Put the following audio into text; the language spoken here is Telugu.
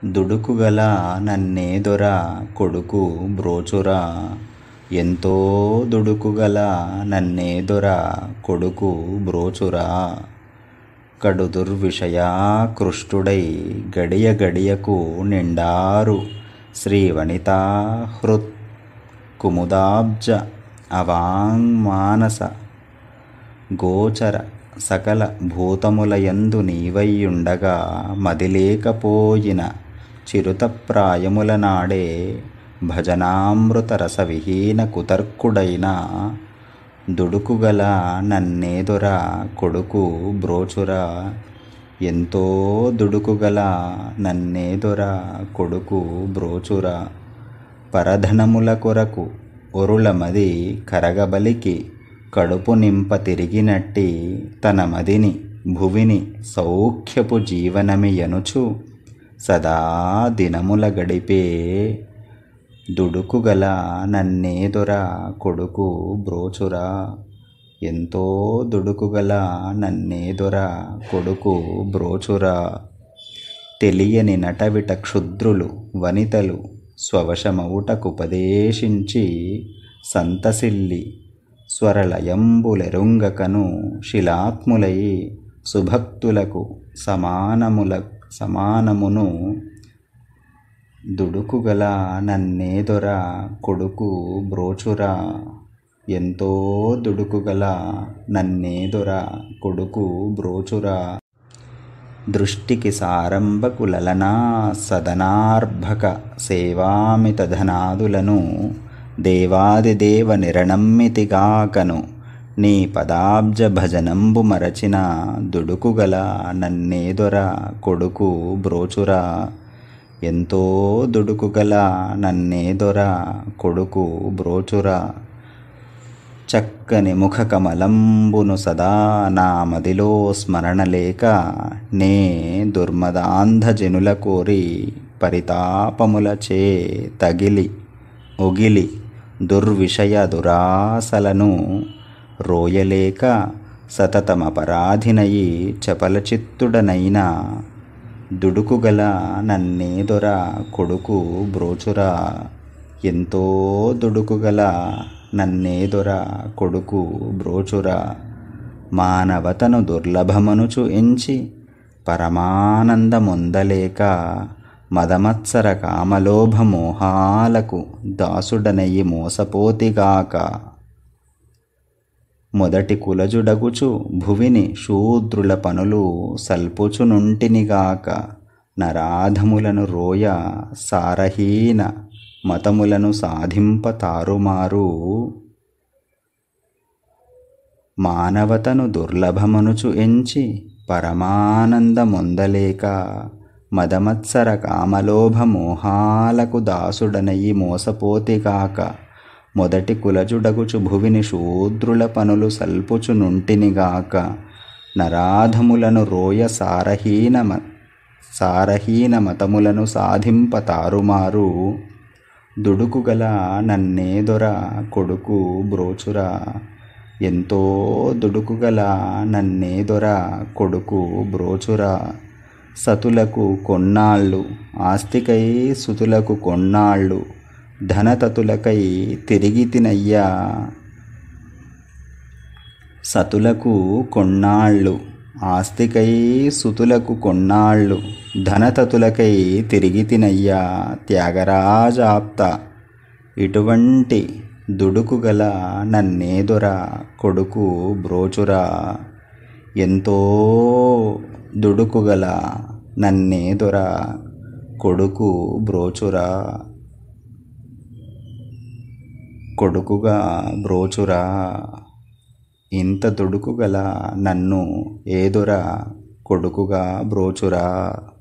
దుడుకుగల నన్నేదొర కొడుకు బ్రోచురా ఎంతో దుడుకుగల నన్నేదొర కొడుకు బ్రోచురా కడు దుర్విషయాకృష్టుడై గడియ గడియకు నిండారు శ్రీ వనితా హృత్ కుముదాబ్జ అవాంగ్మానస గోచర సకల భూతములయందు నీవైయుండగా మదిలేకపోయిన చిరుతప్రాయముల నాడే భజనామృత రసవిహీన కుతర్కుడైన దుడుకుగల నన్నేదొర కొడుకు బ్రోచురా ఎంతో దుడుకుగల నన్నేదొర కొడుకు బ్రోచురా పరధనముల కొరకు ఒరుల మది కరగబలికి కడుపు నింప తిరిగినట్టి తన మదిని భువిని సౌఖ్యపు జీవనమియనుచు సదా దినముల గడిపే దుడుకుగల నన్నేదొర కొడుకు బ్రోచురా ఎంతో దుడుకుగల నన్నేదొర కొడుకు బ్రోచురా తెలియని నటవిట క్షుద్రులు వనితలు స్వవశమౌటకుపదేశించి సంతసిల్లి స్వరలయంబులెరుంగకను శిలాత్ములై సుభక్తులకు సమానముల సమానమును దుడుకుగల నన్నేదొర కొడుకు బ్రోచురా ఎంతో దుడుకుగల నన్నేదొర కొడుకు బ్రోచురా దృష్టికి సారంభకు లలనా సదనార్భక సేవామితధనాదులను దేవాదిదేవ నిరణమ్మితిగాకను నీ పదాబ్జ భజనంబు మరచిన దుడుకుగల నన్నేదొర కొడుకు బ్రోచురా ఎంతో దుడుకుగల నన్నేదొర కొడుకు బ్రోచురా చక్కని ముఖ కమలంబును సదా నా మదిలో స్మరణ లేక నే దుర్మదాంధజనుల కోరి పరితాపములచే తగిలి ఒగిలి దుర్విషయ దురాసలను రోయలేక సతతమపరాధినయి చపలచిత్తుడనైన దుడుకుగల నన్నేదొర కొడుకు బ్రోచురా ఎంతో దుడుకుగల నన్నేదొర కొడుకు బ్రోచురా మానవతను దుర్లభమనుచు ఎంచి పరమానందమొందలేక మదమత్సర కామలోభ మోహాలకు దాసుడనయి మోసపోతిగాక మొదటి కులజుడగుచు భువిని శూద్రుల పనులు సల్పుచునుంటినిగాక నరాధములను రోయ సారహీన మతములను సాధింప తారుమారు మానవతను దుర్లభమనుచు ఎంచి పరమానందమొందలేక మదమత్సర కామలోభ మోహాలకు దాసుడనయి మోసపోతిగాక మొదటి కులజుడగుచు భువిని శూద్రుల పనులు సల్పుచునుంటినిగాక నరాధములను రోయ సారహీన సారహీన మతములను సాధింప తారుమారు దుడుకుగల నన్నేదొర కొడుకు బ్రోచురా ఎంతో దుడుకుగల నన్నేదొర కొడుకు బ్రోచురా సతులకు కొన్నాళ్ళు ఆస్తికై సుతులకు కొన్నాళ్ళు ధనతతులకై తిరిగి తినయ్యా సతులకు కొన్నాళ్ళు ఆస్తికై సుతులకు కొన్నాళ్ళు ధనతతులకై తిరిగి తినయ్యా త్యాగరాజాప్త ఇటువంటి దుడుకుగల నన్నేదొర కొడుకు బ్రోచురా ఎంతో దుడుకుగల నన్నేదొర కొడుకు బ్రోచురా కొడుకుగా బ్రోచురా ఇంత దుడుకుగల నన్ను ఏదొర కొడుకుగా బ్రోచురా